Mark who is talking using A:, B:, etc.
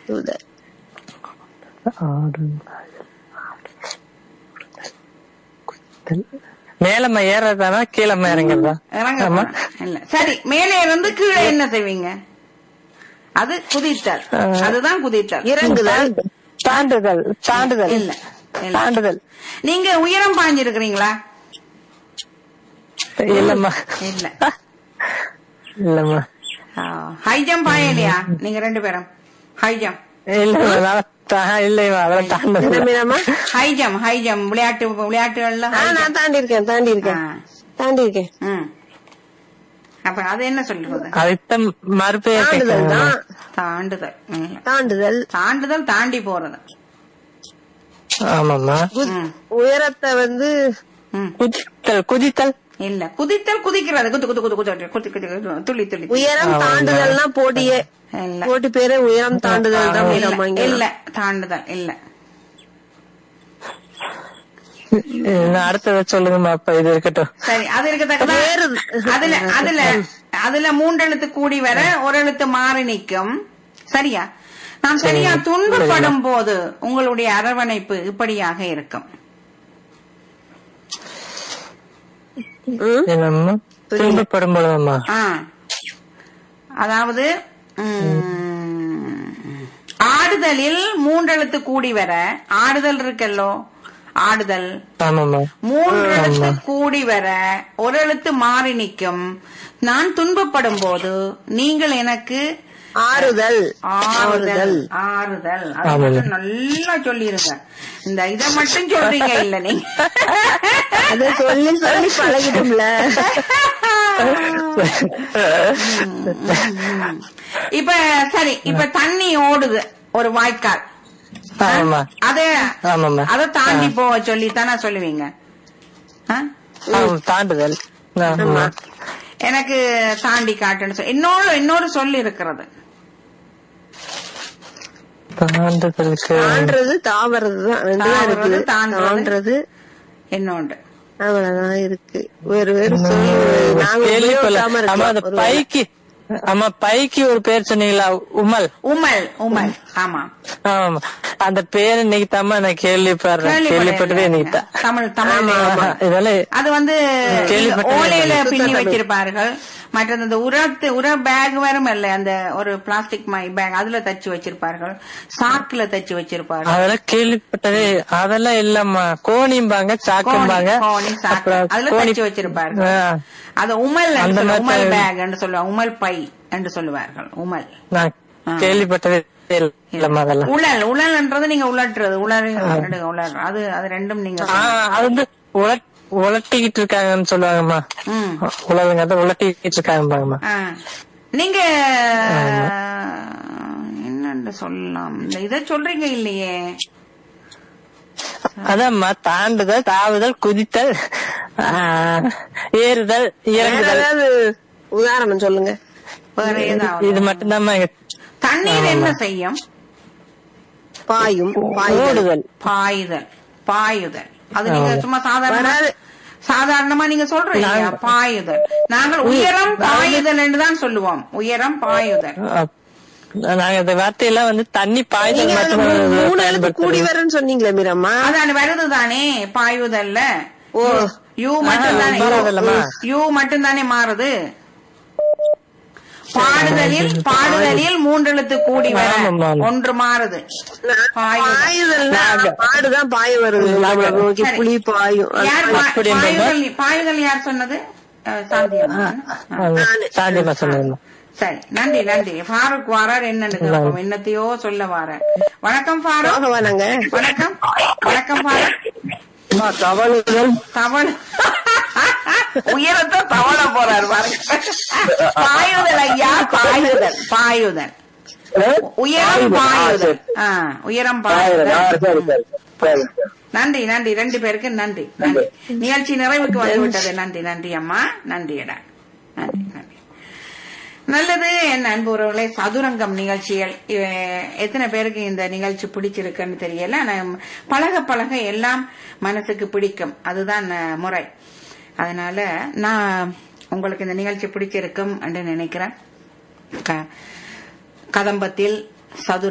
A: ஆடுதல்
B: மேலம்மா ஏறதானா கீழம்மா இறங்குறதா
C: இறங்க
B: ஆமா.
C: போறேன். இல்ல சரி மேலே இருந்து கீழே என்ன செய்வீங்க அது குதித்தல் அதுதான் குதித்தல்
A: இறங்குதல்
B: தாண்டுதல் தாண்டுதல்
C: இல்ல இல்ல
B: தாண்டுதல்
C: நீங்க உயரம் பாஞ்சிருக்கிறீங்களா
B: இல்லம்மா
C: இல்ல
B: இல்லம்மா
C: ஹை ஜம்ப் பாயலையா நீங்க ரெண்டு பேரும் ஹை ஜம்ப்
B: இல்லம்மா நான் தா- இல்லைம்மா அதெல்லாம்
A: என்ன
B: தாண்டது
A: மீனம்மா
C: ஹை ஜம்ப் ஹை ஜம்ப் விளையாட்டு விளையாட்டுகள்ல
A: ஆ,
C: high
A: நான்
C: jump.
A: தாண்டி இருக்கேன் தாண்டி இருக்கேன்
C: ஆ.
A: தாண்டி இருக்கேன்
C: ம். அப்ப அது என்ன சொல்றது
B: அதுதான் மறுபெயர்
A: தாண்டுதல்
B: கேட்கணும்.
A: தான்
C: தாண்டுதல் இல்ல.
A: தாண்டுதல்
C: தாண்டுதல் தாண்டி போறது
B: ஆமாம்மா
A: குத்-
C: ம்.
A: உயரத்தை வந்து
C: ம்.
B: குதித்தல் குதித்தல்
C: இல்ல குதித்தல் குதிக்கிறது குத்து குத்து குத்து குத்து குத்து குத்து குத்து துள்ளி துள்ளி
A: உயரம் தாண்டுதல்னா போட்டியே
C: இல்ல
A: போட்டி பேரு உயரம் தாண்டுதல் தான்
C: இல்ல,
A: மீனம்மா இங்க
C: இல்ல தாண்டுதல் இல்ல
B: இன்னும் அடுத்ததை சொல்லுங்கம்மா அப்ப இது இருக்கட்டும்
C: சரி அது இருக்கத்தக்கதா
A: வேறு-
C: அதுல அதுல அதுல மூன்று எழுத்து கூடி வர ஒரு எழுத்து மாறி நிக்கும் சரியா நாம் சரியா துன்பப்படும் போது உங்களுடைய அரவணைப்பு இப்படியாக இருக்கும்
A: ம்?
B: என்னம்மா துன்பப்படும் பொழுதம்மா
C: ஆ. அதாவது ம், ஆடுதலில் மூன்றெழுத்து கூடி வர ஆடுதல் இருக்கல்லோ ஆடுதல்
B: ஆமாம்மா
C: மூன்று எழுத்து கூடி வர ஒரு எழுத்து மாறி நிற்கும் நான் துன்பப்படும் போது நீங்கள் எனக்கு
A: ஆறுதல்
C: ஆறுதல் ஆறுதல் அது மட்டும் நல்லா சொல்லிருங்க இந்த இத மட்டும் சொல்றீங்க இல்ல நீங்க
A: அத சொல்லி சொல்லி பழகிட்டோம்ல
C: இப்ப சரி இப்ப தண்ணி ஓடுது ஒரு வாய்க்கால்
B: ஆமாம்மா
C: அத
B: ஆமாம்மா
C: அத தாண்டி போக சொல்லி தானே சொல்லுவீங்க ஆ?
B: ஆமா, தாண்டுதல் ஆமா
C: எனக்கு தாண்டி காட்டுன்னு சொல்லி இன்னொரு இன்னொரு சொல் இருக்கிறது
B: தாண்டுதலுக்கு
A: தாண்டறது தாவறது தான் ரெண்டு தான்
C: தாவறது,
A: இருக்குது
C: தாண்டுறது.
A: தாண்டறது
C: இன்னொன்று
A: அவ்வளவுதான் இருக்கு வேறு வேறு சொல்லி நாங்க
B: கேள்விப்படல
A: உபயோகிக்காம
B: ஆமா அந்த
A: இருக்கோம்
B: பைக்கு ஆமா பைக்கு ஒரு பேர் சொன்னீங்களா உமல்
C: உமல் உமல் ஆமா
B: ஆமா அந்த பேர் இன்னைக்கு தாம்மா நான் கேள்விப்படுறேன் கேள்விப்பட்டதே இன்னைக்கு தான்
C: தமிழ் தமிழ்
B: ஆமா, இதெல்லாம்
C: அது வந்து
B: கேள்விப்பட்டதே
C: ஓலையில
B: இல்லை.
C: பின்னி வச்சிருப்பார்கள் மற்றது இந்த உரத்து உர பேக் வரும் இல்ல அந்த ஒரு பிளாஸ்டிக் மை பேக் அதுல தச்சு வச்சிருப்பார்கள் சாக்குல தச்சு வச்சிருப்பார்கள்
B: அதெல்லாம் கேள்விப்பட்டதே அதெல்லாம் இல்லம்மா கோணிம்பாங்க சாக்கும்பாங்க
C: கோணி, கோணி, சாக்கு.
B: அப்புறம்
C: அதுல
B: கோணி
C: தச்சு வச்சிருப்பார்கள்
B: ஆ,
C: அது உமல் என்று
B: அந்த
C: சொல்லுவாங்க.
B: மாதிரி
C: உமல்
B: தான்.
C: பேக் என்று சொல்லுவாங்க உமல் பை என்று சொல்லுவார்கள் உமல்
B: நான்
C: ஆ.
B: கேள்விப்பட்டதே இல்லம்மா அதெல்லாம்
C: உழல் உழல்ன்றது நீங்க உலட்டுறது உலர் உலர் அது அது ரெண்டும் நீங்க
B: ஆ, அது வந்து உலட் உலட்டிக்கிட்டு இருக்காங்கன்னு சொல்லுவாங்கம்மா
C: ம்
B: உலகங்க தான் உலட்டிக்கிட்டு இருக்காங்கம்மா
C: ஆ. நீங்க என்னன்னு சொல்லலாம் இந்த இத சொல்றீங்க இல்லையே
B: அதாம்மா தாண்டுதல் தாவுதல் குதித்தல் ஆ, ஏறுதல்
A: வேற
B: இறங்குதல்
A: ஏதாவது உதாரணம் சொல்லுங்க
C: வேற
B: இது
C: ஏதாவது
B: மட்டும்தாம்மா எங்க
C: தண்ணீர் என்ன செய்யும்
A: பாயும் பாயுதல்
B: ஓடுதல்
C: பாயுதல் பாயுதல் அது நீங்க சும்மா சாதாரண
A: வராது.
C: சாதாரணமா நீங்க சொல்றீங்க
B: நாங்க-
C: பாயுதல் நாங்கள் உயரம் பாயுதல் என்று தான் சொல்லுவோம் உயரம் பாயுதல்
B: அப்- நாங்க இந்த வார்த்தையெல்லாம் வந்து தண்ணி பாய்தல்
A: நீங்க அது
B: மட்டும்
A: மூ- மூணு எழுத்து கூடி
B: பயன்படுத்துறோம்.
A: வரேன்னு சொன்னீங்களே மீரம்மா
C: அதான வருது தானே பாயுதல்ல
A: ஓ.
C: யூ மட்டும் தானே
B: மாறாதல்லம்மா.
C: யூ மட்டும் தானே மாறுது பாடுதலில் பாடுதலில் மூன்றெழுத்து கூடி வர
B: ஆமாம், ஆமாம்.
C: ஒன்று மாறுது பாயுதல்.
A: பாயுதல்னா பாடுதான் பாய வருது நம்மளை நோக்கி
C: சரி.
A: புலி பாயும் அது
C: யார் பா-
B: அப்படி என்றால்
C: பாயுதல் பாயுதல் யார் சொன்னது அஹ், சாந்தியம்மா. ஆ.
B: ஆ, சாந்தியம்மா சொன்னதும்மா
C: சரி நன்றி நன்றி ஃபாரூக் வாரார் என்னன்னு கேட்போம் என்னத்தையோ சொல்ல வார வணக்கம் ஃபாரூக்
A: போகவா நாங்க
C: வணக்கம் வணக்கம் ஃபாரூக்
B: தவறுதல்
C: தவள உயரத்தை தவள போறார் பாருங்க பாயுதல் ஐயா பாயுதல் பாயுதல் உயரம் பாயுதல் ஆ, உயரம் பாயுதல் நன்றி நன்றி ரெண்டு பேருக்கு நன்றி நன்றி நிகழ்ச்சி நிறைவுக்கு வந்து விட்டது நன்றி நன்றி அம்மா நன்றியடா நன்றி நன்றி நல்லது என் அன்புறவுகளே சதுரங்கம் நிகழ்ச்சிகள் இவ- எத்தனை பேருக்கு இந்த நிகழ்ச்சி பிடிச்சிருக்குன்னு தெரியல நான் பழக பழக எல்லாம் மனசுக்கு பிடிக்கும் அதுதான் அஹ், முறை அதனால நான் உங்களுக்கு இந்த நிகழ்ச்சி பிடிச்சிருக்கும் என்று நினைக்கிறேன் க- கதம்பத்தில் சதுர